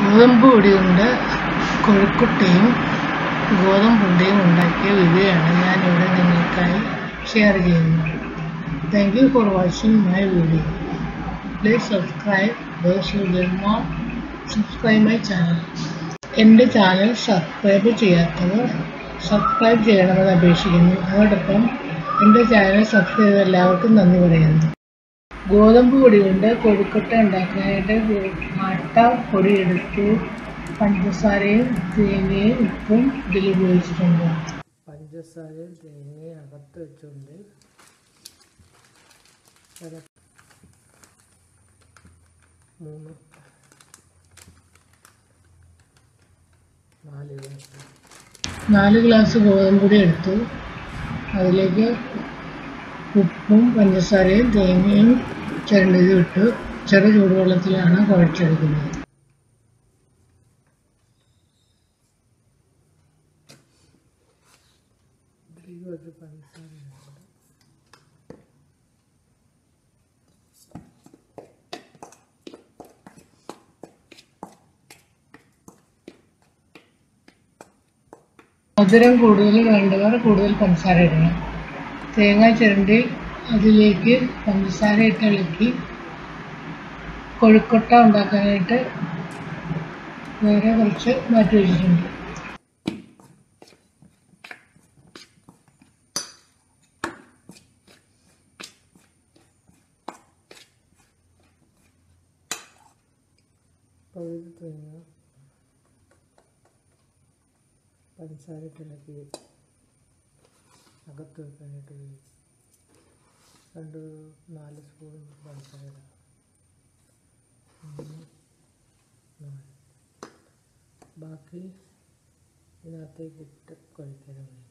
ഗോതമ്പ് പൊടി കൊണ്ട് കൊഴുക്കട്ടയും ഗോതമ്പുണ്ടയും ഉണ്ടാക്കിയ വീഡിയോയാണ് ഞാനിവിടെ നിങ്ങൾക്കായി ഷെയർ ചെയ്യുന്നത് thank you for watching my video please subscribe those who will not subscribe my channel എൻ്റെ ചാനൽ സബ്സ്ക്രൈബ് ചെയ്യാത്തവർ സബ്സ്ക്രൈബ് ചെയ്യണമെന്ന് അപേക്ഷിക്കുന്നു അതോടൊപ്പം എൻ്റെ ചാനൽ സബ്സ്ക്രൈബ് ചെയ്ത എല്ലാവർക്കും നന്ദി പറയുന്നു ഗോതമ്പ് പൊടി കൊണ്ട് കൊഴുക്കട്ട ഉണ്ടാക്കാനായിട്ട് ആട്ട പൊടി എടുത്തു പഞ്ചസാരയും തേങ്ങയും ഉപ്പും ഇതിൽ ഉപയോഗിച്ചിട്ടുണ്ട് പഞ്ചസാരയും തേങ്ങയും അകത്ത് വെച്ചുകൊണ്ട് ഇള- മൂന്ന് നാല് ഗ്ലാസ് നാല് ഗ്ലാസ് ഗോതമ്പ് പൊടി എടുത്തു അതിലേക്ക് ഉപ്പും പഞ്ചസാരയും തേങ്ങയും ചിരണ്ടിയതും ഇട്ടു ചെറു ചൂടുവെള്ളത്തിലാണ് കുഴച്ചെടുക്കുന്നത് ഇതിലേക്ക് കുറച്ച് പഞ്ചസാര ഇടുന്നുണ്ട്. മധുരം കൂടുതൽ വേണ്ടവർ കൂടുതൽ പഞ്ചസാര ഇടണം തേങ്ങ ചിരണ്ടി അതിലേക്ക് പഞ്ചസാര ഇട്ട് ഇളക്കി കൊഴുക്കൊട്ട ഉണ്ടാക്കാനായിട്ട് വേറെ കുറച്ച് മാറ്റി വെച്ചിട്ടുണ്ട് പകുതി തേങ്ങ പഞ്ചസാര ഇട്ട് ഇളക്കി അകത്ത് വെക്കാനായിട്ട് ഉപയോഗിക്കും. രണ്ട് നാല് സ്പൂൺ പഞ്ചസാര ഇടാം. മൂന്ന് നാല് ബാക്കി ഇതിനകത്തേക്ക് ഇട്ട് കുഴക്കാൻ ഉപയോഗിക്കും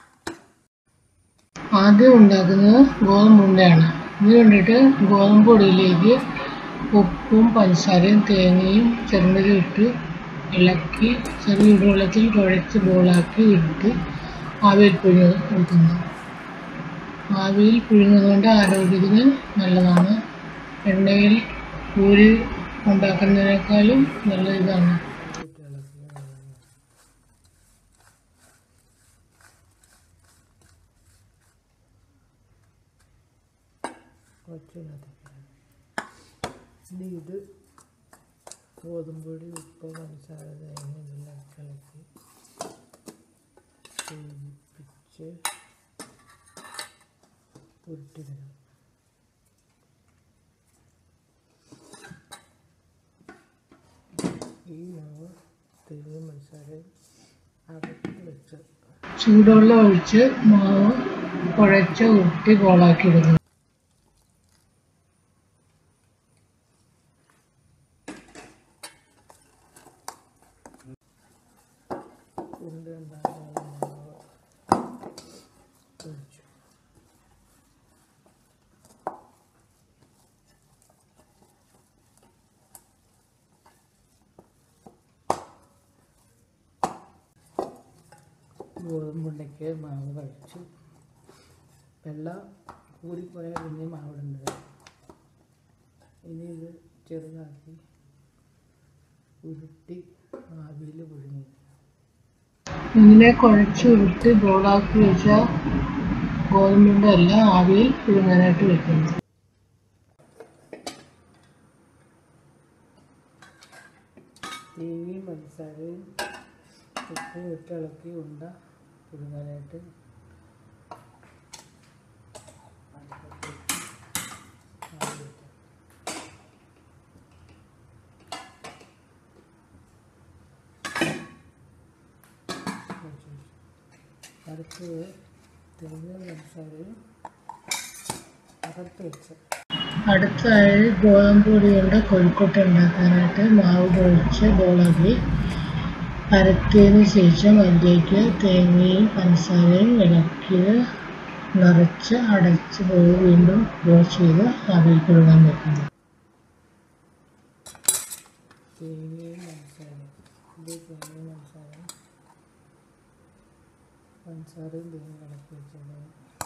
ആദ്യം ഉണ്ടാക്കുന്നത് ഗോതമ്പുണ്ടയാണ് ഇതിന് വേണ്ടിയിട്ട് ഗോതമ്പ് പൊടിയിലേക്ക് ഉപ്പും പഞ്ചസാരയും തേങ്ങയും ചെറുപടി ഇട്ട് ഇളക്കി ചെറിയ ചൂടുവെള്ളത്തിൽ കുഴച്ച് ബോളാക്കി ഇട്ട് ആവിയിൽ പിഴിഞ്ഞ് എടുക്കുന്നു ആവിയിൽ പിഴിഞ്ഞത് കൊണ്ട് ആരോഗ്യത്തിന് നല്ലതാണ് എണ്ണയിൽ പൂരി ഉണ്ടാക്കുന്നതിനേക്കാളും നല്ല ഇതാണ് ഇട്ട് ഇളക്കി നന്നായി കുറച്ചിനകത്തേക്ക് ഇനി ഇത് ഗോതമ്പ് പൊടി ഉപ്പ് പഞ്ചസാര തേങ്ങ ഇതെല്ലാം ഇളക്കി യോജിപ്പിച്ച് ഉരുട്ടിടണം ഈ മാവ് തേങ്ങയും പഞ്ചസാരയും അകത്ത് വെച്ച് ചൂടുവെള്ളം ഒഴിച്ച് മാവ് കുഴച്ച് ഉരുട്ടി ബോളാക്കി ഇടുന്നു ഉണ്ട ഉണ്ടാക്കാനുള്ള മാവ് ഒഴിച്ചു ഗോതമ്പുണ്ടയ്ക്ക് മാവ് കഴിച്ചു വെള്ളം കൂടിപ്പോയാൽ പിന്നെ മാവിടുന്നത് ഇനി ഇത് ചെറുതാക്കി ഉരുട്ടി ആവിയിൽ പുഴുങ്ങി ഇങ്ങനെ കുഴച്ച് ഉരുട്ടി ബോളാക്കി വെച്ച ഗോതമ്പിൻ്റെ എല്ലാം ആവിയിൽ പുഴുങ്ങാനായിട്ട് വെക്കുന്നു തേങ്ങയും പഞ്ചസാരയും ഉപ്പും ഇട്ട് ഇളക്കി ഉണ്ട പുഴുങ്ങാനായിട്ട് ആവി വെക്കാം. അടുത്തത് തേങ്ങയും പഞ്ചസാരയും അകത്ത് വെച്ച് അടുത്തായി ഗോതമ്പ് പൊടി കൊണ്ട് കൊഴുക്കൊട്ട ഉണ്ടാക്കാനായിട്ട് മാവ് കുഴച്ച് ബോളാക്കി പരത്തിയതിന് ശേഷം അതിലേക്ക് തേങ്ങയും പഞ്ചസാരയും ഇളക്കിയത് നിറച്ച് അടച്ച് പോയി വീണ്ടും ബോൾ ചെയ്ത് ആവിയിൽ പുഴുങ്ങാൻ വെക്കുന്നു തേങ്ങയും പഞ്ചസാരയും ഇത് തേങ്ങയും പഞ്ചസാരയും പഞ്ചസാരയും തേങ്ങയും ഇളക്കി വെച്ചത്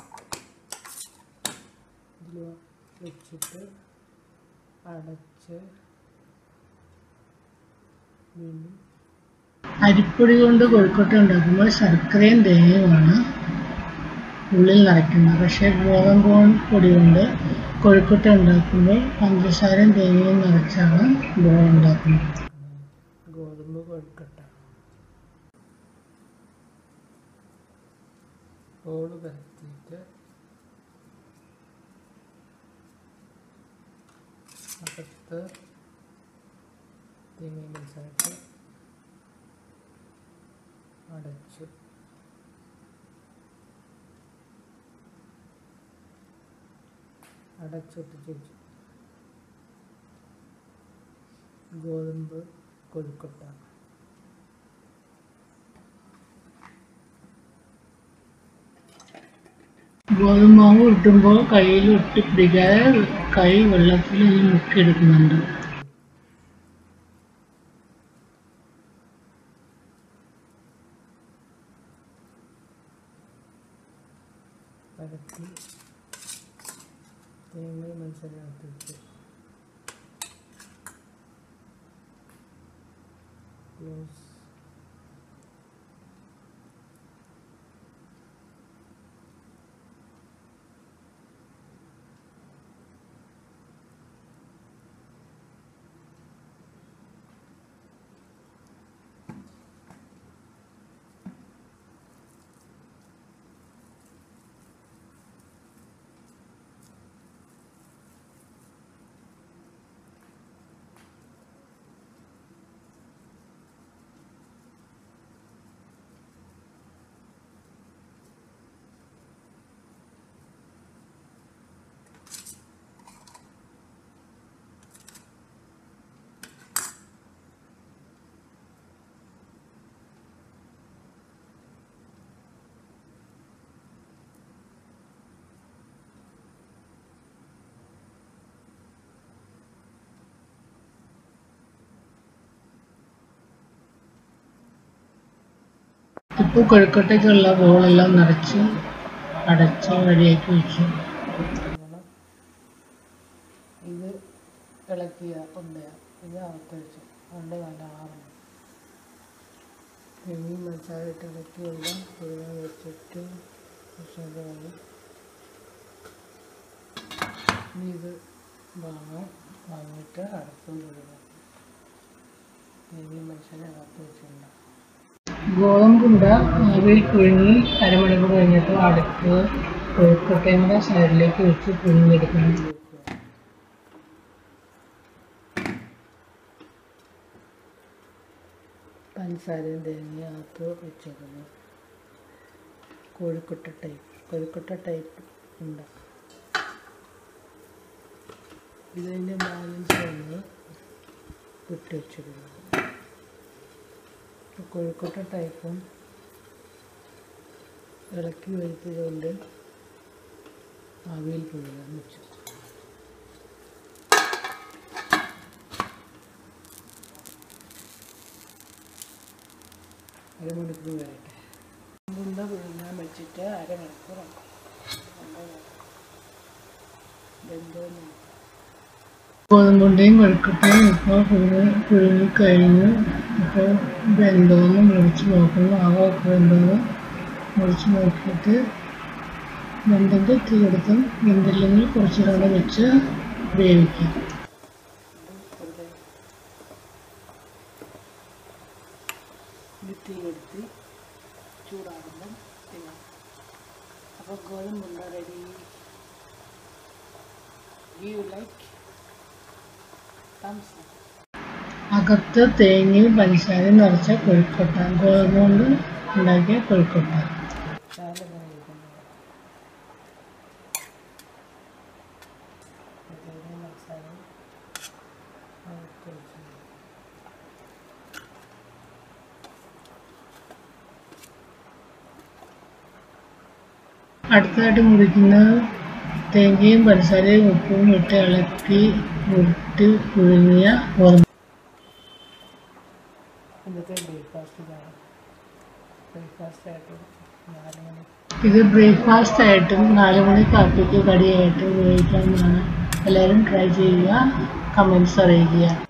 ഇതിൽ വെച്ചിട്ട് അടച്ച് വീണ്ടും അരിപ്പൊടി കൊണ്ട് കൊഴുക്കട്ട ഉണ്ടാക്കുമ്പോൾ ശർക്കരയും തേങ്ങയുമാണ് ഉള്ളിൽ നിറയ്ക്കുന്നത് പക്ഷേ ഗോതമ്പ് പൊടി കൊണ്ട് കൊഴുക്കട്ട ഉണ്ടാക്കുമ്പോൾ പഞ്ചസാരയും തേങ്ങയും നിറച്ചാണ് ബോൾ ഉണ്ടാക്കുന്നത് ഗോതമ്പ് കൊഴുക്കട്ട ഓട് പരത്തിയിട്ട് അകത്ത് തേങ്ങ മനസ്സിലാക്കി അടച്ചു അടച്ചൊട്ടിച്ച് വെച്ചു ഗോതമ്പ് കൊഴുക്കട്ട ഗോതമ്പ് മാവ് ഇട്ടുമ്പോൾ കയ്യിൽ ഒട്ടിപ്പിടിക്കാതെ കൈ വെള്ളത്തിൽ ഒന്ന് മുക്കിയെടുക്കുന്നുണ്ട് പരത്തി തേങ്ങയും മനസ്സിലാക്കി വെച്ചു ക്ലോസ് ഇപ്പോൾ കൊഴുക്കട്ടയ്ക്കുള്ള ബോളെല്ലാം നിറച്ച് അടച്ച് റെഡിയാക്കി വെച്ചു ഇങ്ങനെ ഇത് ഇളക്കിയ ഉണ്ടയ ഇത് അകത്ത് വെച്ചു ഉണ്ട് നല്ല ആറണം തേങ്ങയും മസാലയിട്ട് ഇളക്കി എല്ലാം പുഴുങ്ങാൻ വെച്ചിട്ട് വിഷയമായി ഇനി ഇത് വാങ്ങാം വാങ്ങിയിട്ട് അടച്ചും പുഴുങ്ങാം തേങ്ങയും മസാല അകത്ത് വെച്ചിട്ടുണ്ട് ഗോതമ്പുണ്ട ആവിയിൽ പുഴുങ്ങി അരമണിക്കൂർ കഴിഞ്ഞിട്ട് അടുത്ത് കൊഴുക്കട്ടയും കൂടെ സൈഡിലേക്ക് വെച്ച് പുഴുങ്ങിയെടുക്കണം വെക്കുക പഞ്ചസാരയും തേങ്ങയും അകത്ത് വെച്ചേക്കുന്നു കോഴിക്കൊട്ട ടൈപ്പ് കോഴിക്കൊട്ട ടൈപ്പ് ഉണ്ട് ഇതിൻ്റെ ബാലൻസ് ഒന്ന് വിട്ട് വെച്ചിരുന്നത് കോഴിക്കോട്ട ടൈപ്പും ഇളക്കി വയ്ക്കുന്നതുകൊണ്ട് ആവിയിൽ പുഴുങ്ങാൻ വെച്ചു അരമണിക്കൂർ വരട്ടെ ഉണ്ട പുഴുങ്ങാൻ വെച്ചിട്ട് അരമണിക്കൂർ ആക്കും വെന്തോന്ന് നോക്കാം. ഗോതമ്പുണ്ടയും കൊഴുക്കട്ടയും ഇപ്പോൾ പുഴുങ്ങി പുഴുങ്ങിക്കഴിഞ്ഞു ഇപ്പോൾ വെന്തോന്ന് മുറിച്ച് നോക്കുന്നു ആവൊക്കെ വെന്തോന്ന് മുറിച്ച് നോക്കിയിട്ട് വെന്തെങ്കിൽ തീയെടുത്തും വെന്തില്ലെങ്കിൽ കുറച്ച് കൂടെ വെച്ച് വേവിക്കാം വെറുതെ വിത്തി എടുത്ത് ചൂടാകുമ്പം തിന്നാം അപ്പോൾ ഗോതമ്പുണ്ട റെഡി യു ലൈക്ക് തംസ് അകത്ത് തേങ്ങയും പഞ്ചസാരയും നിറച്ച കൊഴുക്കട്ട ഗോതമ്പ് കൊണ്ട് ഉണ്ടാക്കിയ കൊഴുക്കട്ട ചാല കഴിക്കുന്നത് തേങ്ങ മസാല കുറച്ച് അടുത്തതായിട്ട് മുറിക്കുന്നത് തേങ്ങയും പഞ്ചസാരയും ഉപ്പും ഇട്ട് ഇളക്കി ഉരുട്ടി പുഴുങ്ങിയ ഗോതമ്പ് ഇന്നത്തെ ബ്രേക്ക്ഫാസ്റ്റ് ഇതാണ് ബ്രേക്ക്ഫാസ്റ്റ് ആയിട്ട് നാല് മണി ഇത് ബ്രേക്ക്ഫാസ്റ്റ് ആയിട്ടും നാല് മണി കാപ്പിക്ക് കടിയായിട്ടും ഉപയോഗിക്കാവുന്നതാണ് എല്ലാവരും ട്രൈ ചെയ്യുക കമൻസ് അറിയിക്കുക